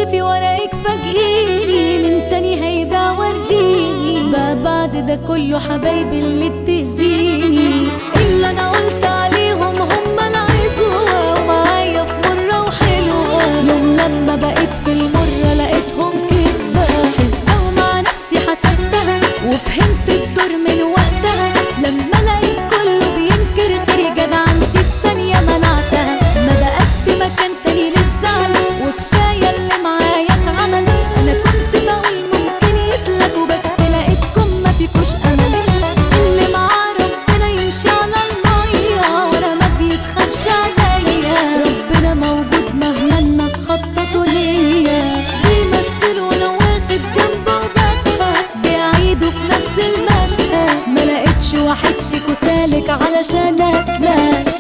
في ورقك فاجئيني من تاني هيبقى وريني بقى بعد ده كله حبايبي اللي بتأذيني اللي انا قلت عليهم هم العزوة ومعايا في مرة وحلوة يوم لما بقيت في المرة لقيتهم كده حسبة ومع نفسي حسبتها وفهمت الدور من وقتها لما لقيت كله بينكر خيري جدعنتي في ثانية منعتها ما بقاش في مكان تاني للزعل وكفاية اللي معايا اتعمل انا كنت بقول ممكن يسلكوا بس لقيتكم ما فيكوش امل اللي معاه ربنا يمشي على المية ولا ما بيتخافش عليا ربنا موجود مهما الناس خططوا ليا بيمثلوا وانا واخد جنبه وبضحك بيعيدوا في نفس المشهد ما لقيتش واحد فيكو سالك علشان اسلك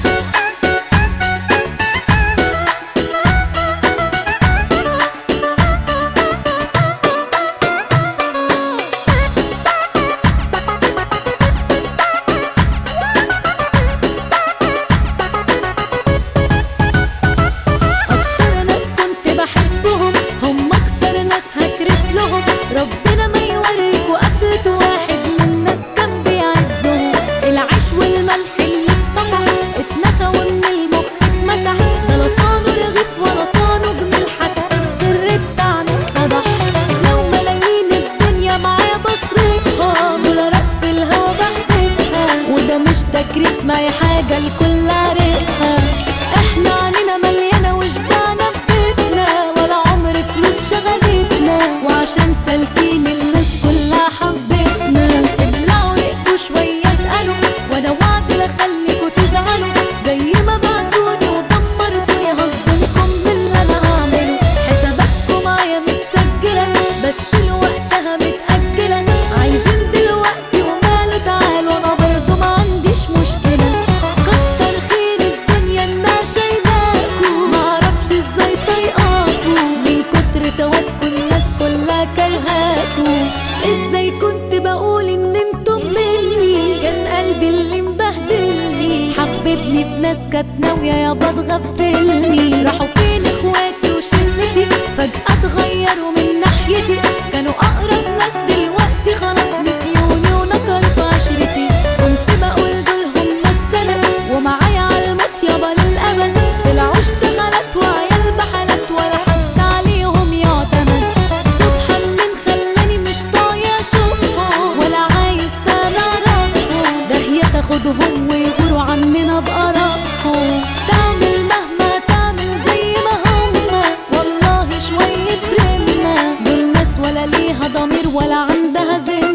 اكتر ناس كنت بحبهم هم اكتر ناس هكرف لهم ربنا ما يوريك وقفلة واحد من الناس كان بيعزهم العيش والملح اللي اتطفح اتنسى ومن المخ اتمسح ده لا صانوا رغيف ولا صانوا جميل حتى السر بتاعنا اتفضح لو ملايين الدنيا معايا بصرفها دولارات في الهوا بحدفها وده مش تكريت معايا حاجة الكل عارفها احنا عنينا مليانة وشبعنا ببيتنا ولا عمر فلوس شغلتنا وعشان سالكين الناس كلها حبتنا ابلعوا رقوا شوية اتقلوا وانا وعد لخليكوا تزعلوا زي ما بعتوني ودمرتوني هصدمكم باللي انا هعمله حساباتكم معايا متسجلة بس لوقتها متأجلة عايزين دلوقتي وماله تعالوا انا برضه ما عنديش مشكلة كتر خير الدنيا انها شايلاكوا معرفش ازاي طايقاكوا من كتر سوادكوا الناس كلها كرهاكوا ازاي كنت بقول ان انتم مني كان قلبي اللي مبهدلني حبتني في ناس كانت ناوية يابا تغفلني راحوا فين اخواتي وشلتي فجأة اتغيروا من ناحيتي كانوا اقرب ناس دلوقتي خلاص نسيوني ونكروا في عشرتي كنت بقول دول هم السند ومعايا عالموت يابا للأبد طلعوا اشتغلت وعيال بحالات ولا حد عليهم يعتمد سبحان من خلاني مش طايق اشوفهم ولا عايز تاني اعرفهم ده هي تاخدهم ويغوروا عننا بقرفهم تعمل مهما تعمل زي ما هما والله شوية رمة دول ناس ولا ليها ضمير ولا عندها ذمة